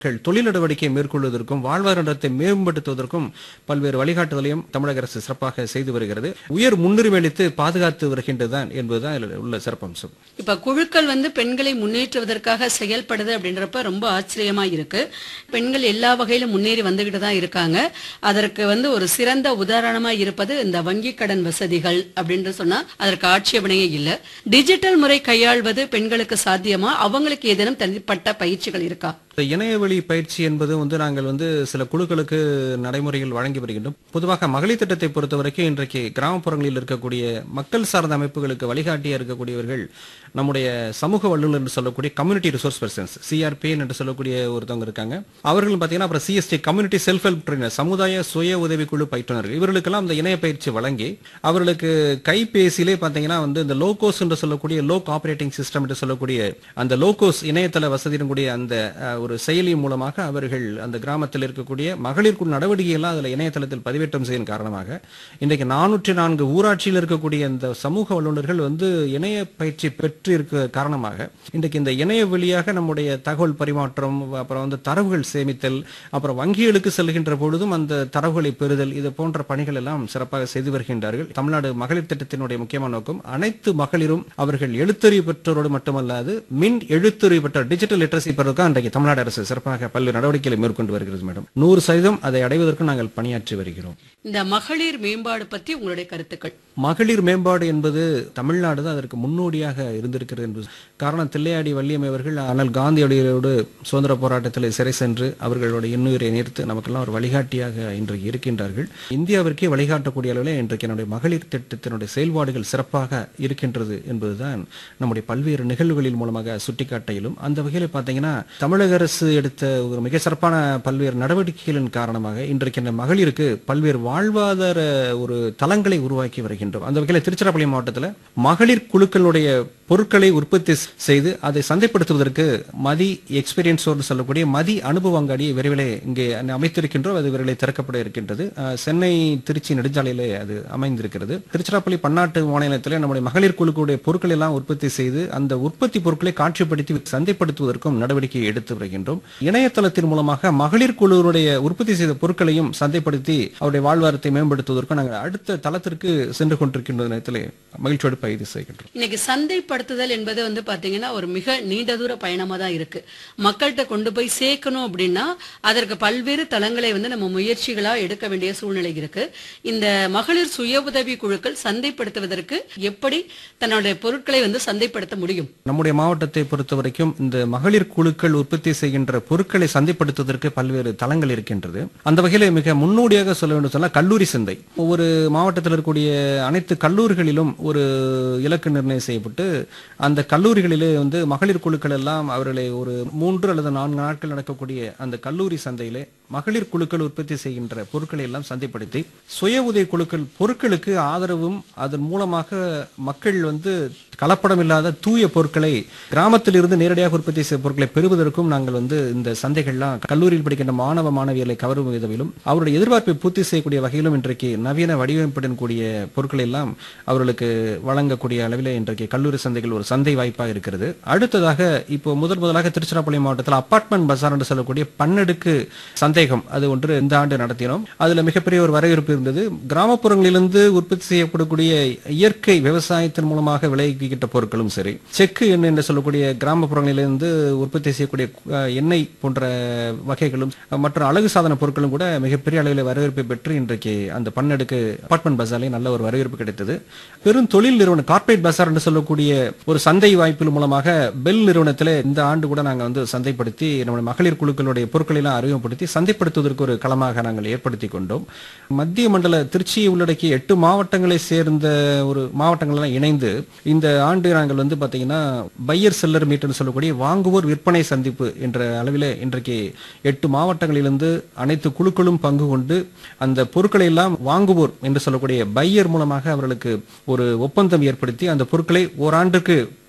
கள் தொழில் நடவடிக்கை மேற்கொள்வதற்கும் வாழ்வாதாரத்தை மேம்படுத்துவதற்கும் பல்வேறு வழிகாட்டுதலையும் தமிழக அரசு சிறப்பாக செய்து வருகிறது உயர் முன்னுரிமை அளித்து பாதுகாத்து வருகின்றதுதான் என்பதுதான் இதில் உள்ள சிறப்பம்சம் இப்ப குழுக்கள் வந்து பெண்களை முன்னேற்றுவதற்காக செயல்படுது அப்படின்றப்ப ரொம்ப ஆச்சரியமா இருக்கு பெண்கள் எல்லா வகையிலும் முன்னேறி வந்துகிட்டு தான் இருக்காங்க அதற்கு வந்து ஒரு சிறந்த உதாரணமா இருப்பது இந்த வங்கி கடன் வசதிகள் அப்படின்னு சொன்னா அதற்கு ஆட்சேபனையே இல்ல டிஜிட்டல் முறை கையாள்வது பெண்களுக்கு சாத்தியமா அவங்களுக்கு ஏதேனும் தனிப்பட்ட பயிற்சிகள் இருக்கா இந்த இணையவழி பயிற்சி என்பது வந்து நாங்கள் வந்து சில குழுக்களுக்கு நடைமுறைகள் வழங்கி வருகின்றோம் பொதுவாக மகளிர் திட்டத்தை பொறுத்த வரைக்கும் இன்றைக்கு கிராமப்புறங்களில் இருக்கக்கூடிய மக்கள் சார்ந்த அமைப்புகளுக்கு வழிகாட்டியா இருக்கக்கூடியவர்கள் நம்முடைய சமூக வல்லுநர் என்று சொல்லக்கூடிய கம்யூனிட்டி ரிசோர்ஸ் பர்சன்ஸ் சிஆர்பிஎன் என்று சொல்லக்கூடிய ஒருத்தவங்க இருக்காங்க அவர்கள் பார்த்தீங்கன்னா அப்புறம் CST community self help trainer சமுதாய சுய உதவிக்குழு பயிற்றுனர்கள் இவர்களுக்கெல்லாம் இந்த இணைய பயிற்சி வழங்கி அவர்களுக்கு கைபேசியிலே பார்த்தீங்கன்னா வந்து இந்த லோகோஸ் என்று சொல்லக்கூடிய லோக் ஆபரேட்டிங் சிஸ்டம் என்று சொல்லக்கூடிய அந்த லோகோஸ் இணையதள வசதியின் கூடிய அந்த அஹ், ஒரு செயலி மூலமாக அவர்கள் அந்த கிராமத்தில் இருக்கக்கூடிய மகளிர் குழு நடவடிக்கைகள்லாம் அதில் இணையதளத்தில் பதிவேற்றம் செய்யும் காரணமாக இன்றைக்கு நானூற்றி நான்கு ஊராட்சியில் இருக்கக்கூடிய இந்த சமூக வல்லுநர்கள் வந்து இணைய பயிற்சி பெற்று இருக்க காரணமாக இன்றைக்கு இந்த இணைய வழியாக நம்முடைய தகவல் பரிமாற்றம் அப்புறம் வந்து தரவுகள் சேமித்தல் அப்புறம் வங்கிகளுக்கு செல்கின்ற பொழுதும் அந்த தரவுகளை பெறுதல் இது போன்ற பணிகள் எல்லாம் சிறப்பாக செய்து வருகின்றார்கள் தமிழ்நாடு மகளிர் திட்டத்தினுடைய முக்கியமான நோக்கம் அனைத்து மகளிரும் அவர்கள் எழுத்தறிவு பெற்றோரோடு மட்டுமல்லாது மின் எழுத்தறிவு பெற்ற டிஜிட்டல் லிட்டரசி பெறுவதற்கு இன்றைக்கு தமிழ்நாடு அரசு சிறப்பாக பல்வேறு நடவடிக்கைகளை மேற்கொண்டு வருகிறது மேடம் நூறு சதவீதம் அதை அடைவதற்கு நாங்கள் பணியாற்றி வருகிறோம் இந்த மகளிர் மேம்பாடு பத்தி உங்களுடைய கருத்துக்கள் மகளிர் மேம்பாடு என்பது தமிழ்நாடு தான் அதற்கு முன்னோடியாக இருந்திருக்கிறது என்பது காரணம் தில்லையாடி வள்ளியம்மை அவர்கள் அண்ணல் காந்தியடிகளோடு சுதந்திர போராட்டத்தில் சிறை சென்று அவர்களோட இன்னுயிரை நிறுத்து நமக்கெல்லாம் ஒரு வழிகாட்டியாக இன்றைக்கு இருக்கின்றார்கள் இந்தியாவிற்கே வழிகாட்டக்கூடிய அளவில் இன்றைக்கு என்னுடைய மகளிர் திட்டத்தினுடைய செயல்பாடுகள் சிறப்பாக இருக்கின்றது என்பதுதான் நம்முடைய பல்வேறு நிகழ்வுகளின் மூலமாக சுட்டிக்காட்ட இயலும் அந்த வகையில் பார்த்தீங்கன்னா தமிழக அரசு எடுத்த ஒரு மிக சிறப்பான பல்வேறு நடவடிக்கைகளின் காரணமாக இன்றைக்கு இந்த மகளிருக்கு பல்வேறு வாழ்வாதார ஒரு தளங்களை உருவாக்கி வருகின்றோம் அந்த வகையில் திருச்சிராப்பள்ளி மாவட்டத்தில் மகளிர் குழுக்களுடைய பொருட்களை உற்பத்தி செய்து அதை சந்தைப்படுத்துவதற்கு மதி எக்ஸ்பீரியன்ஸ் சொல்லக்கூடிய மதி அனுபவ அங்காடியை விரைவிலே இங்கே அமைத்திருக்கின்றோம் அது விரைவில் திறக்கப்பட இருக்கின்றது அஹ், சென்னை திருச்சி நெடுஞ்சாலையிலே அது அமைந்திருக்கிறது திருச்சிராப்பள்ளி பன்னாட்டு மாநிலத்தில் நம்முடைய மகளிர் குழுக்களுடைய பொருட்களை எல்லாம் உற்பத்தி செய்து அந்த உற்பத்தி பொருட்களை காட்சிப்படுத்தி சந்தைப்படுத்துவதற்கும் நடவடிக்கை எடுத்து வருகின்றோம் இணையதளத்தின் மூலமாக மகளிர் குழுவுடைய உற்பத்தி செய்த பொருட்களையும் சந்தைப்படுத்தி அவருடைய வாழ்வாரத்தை மேம்படுத்துவதற்கும் நாங்கள் அடுத்த தளத்திற்கு சென்று கொண்டிருக்கின்ற நேரத்தில் மகிழ்ச்சியோடு பயிர் செய்கின்றோம் இன்னைக்கு சந்தைப்படுத்துதல் என்பது வந்து பாத்தீங்கன்னா ஒரு மிக நீண்ட தூர பயணமா தான் இருக்கு மக்கள்கிட்ட கொண்டு போய் சேர்க்கணும் அப்படின்னா அதற்கு பல்வேறு தளங்களை வந்து நம்ம முயற்சிகளா எடுக்க வேண்டிய சூழ்நிலை இருக்கு இந்த மகளிர் சுய உதவி குழுக்கள் சந்தைப்படுத்துவதற்கு எப்படி தன்னுடைய பொருட்களை வந்து சந்தைப்படுத்த முடியும் நம்முடைய மாவட்டத்தை பொறுத்த வரைக்கும் இந்த மகளிர் குழுக்கள் உற்பத்தி செய்கின்ற பொருட்களை சந்தைப்படுத்துவதற்கு பல்வேறு தளங்கள் இருக்கின்றது அந்த வகையில் மிக முன்னோடியாக சொல்ல வேண்டும் சொன்னால் கல்லூரி சந்தை ஒவ்வொரு மாவட்டத்தில் இருக்கக்கூடிய அனைத்து கல்லூரிகளிலும் ஒரு இலக்கு நிர்ணயம் செய்யப்பட்டு அந்த கல்லூரிகளிலே வந்து மகளிர் குழுக்கள் எல்லாம் அவர்களை ஒரு மூன்று அல்லது நான்கு நாட்கள் நடக்கக்கூடிய அந்த கல்லூரி சந்தையிலே மகளிர் குழுக்கள் உற்பத்தி செய்கின்ற பொருட்களை எல்லாம் சந்தைப்படுத்தி சுய உதவி குழுக்கள் பொருட்களுக்கு ஆதரவும் அதன் மூலமாக மக்கள் வந்து கலப்படம் இல்லாத தூய பொருட்களை கிராமத்தில் இருந்து நேரடியாக உற்பத்தி செய்த பொருட்களை பெறுவதற்கும் நாங்கள் வந்து இந்த சந்தைகள்லாம் கல்லூரியில் படிக்கின்ற மாணவ மாணவியர்களை கவரும் விதவிலும் அவருடைய எதிர்பார்ப்பை பூர்த்தி செய்யக்கூடிய வகையிலும் இன்றைக்கு நவீன வடிவமைப்புடன் கூடிய பொருட்களை எல்லாம் அவர்களுக்கு வழங்கக்கூடிய அளவில் இன்றைக்கு கல்லூரி சந்தைகள் ஒரு சந்தை வாய்ப்பாக இருக்கிறது அடுத்ததாக இப்போ முதல் முதலாக திருச்சிராப்பள்ளி மாவட்டத்தில் அபார்ட்மெண்ட் பஜார் என்று சொல்லக்கூடிய பன்னெடுக்கு சந்தேகம் அது ஒன்று இந்த ஆண்டு நடத்தினோம் அதுல மிகப்பெரிய ஒரு வரவேற்பு இருந்தது கிராமப்புறங்களிலிருந்து உற்பத்தி செய்யப்படக்கூடிய இயற்கை விவசாயத்தின் மூலமாக விளைவிக்கிட்ட பொருட்களும் சரி செக்கு எண்ணெய் என்று சொல்லக்கூடிய கிராமப்புறங்களிலிருந்து உற்பத்தி செய்யக்கூடிய அஹ், எண்ணெய் போன்ற வகைகளும் மற்றும் அழகு சாதன பொருட்களும் கூட மிகப்பெரிய அளவில் வரவேற்பை பெற்று இன்றைக்கு அந்த பன்னெடுக்கு அபார்ட்மெண்ட் பஜார்லேயே நல்ல ஒரு வரவேற்பு கிடைத்தது பெரும் தொழில் நிறுவனம் கார்ப்பரேட் பஜார் என்று சொல்லக்கூடிய ஒரு சந்தை வாய்ப்பின் மூலமாக பெல் நிறுவனத்தில் இந்த ஆண்டு கூட நாங்கள் வந்து சந்தைப்படுத்தி நம்முடைய மகளிர் குழுக்களுடைய பொருட்களை எல்லாம் அறிமுகப்படுத்தி சந்தைப்படுத்துவதற்கு ஒரு களமாக நாங்கள் ஏற்படுத்தி கொண்டோம் மத்திய மண்டல திருச்சியை உள்ளடக்கிய எட்டு மாவட்டங்களை சேர்ந்த ஒரு மாவட்டங்கள் எல்லாம் இணைந்து இந்த ஆண்டு நாங்கள் வந்து பாத்தீங்கன்னா பையர் செல்லர் மீட்னு சொல்லக்கூடிய வாங்குவோர் விற்பனை சந்திப்பு என்ற அளவில் இன்றைக்கு எட்டு மாவட்டங்களிலிருந்து அனைத்து குழுக்களும் பங்கு கொண்டு அந்த பொருட்களை எல்லாம் வாங்குவோர் என்று சொல்லக்கூடிய பையர் மூலமாக அவர்களுக்கு ஒரு ஒப்பந்தம் ஏற்படுத்தி அந்த பொருட்களை ஓராண்டுக்கு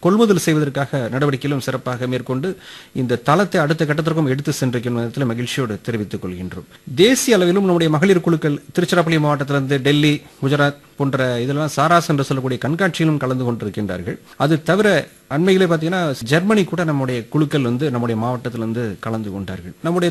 கொள்முதல் செய்வதற்காக நடவடிக்கையிலும் சிறப்பாக மேற்கொண்டு இந்த தளத்தை அடுத்த கட்டத்திற்கும் எடுத்து சென்றிருக்கும் விதத்தில் மகிழ்ச்சியோடு தெரிவித்துக் கொள்கின்றோம் தேசிய அளவிலும் நம்முடைய மகளிர் குழுக்கள் திருச்சிராப்பள்ளி மாவட்டத்திலிருந்து டெல்லி குஜராத் போன்ற இதெல்லாம் சாராஸ் என்று சொல்லக்கூடிய கண்காட்சியிலும் கலந்து கொண்டிருக்கின்றார்கள் அது தவிர அண்மையிலே பார்த்தீங்கன்னா ஜெர்மனி கூட நம்முடைய குழுக்கள் வந்து நம்முடைய மாவட்டத்திலிருந்து கலந்து கொண்டார்கள் நம்முடைய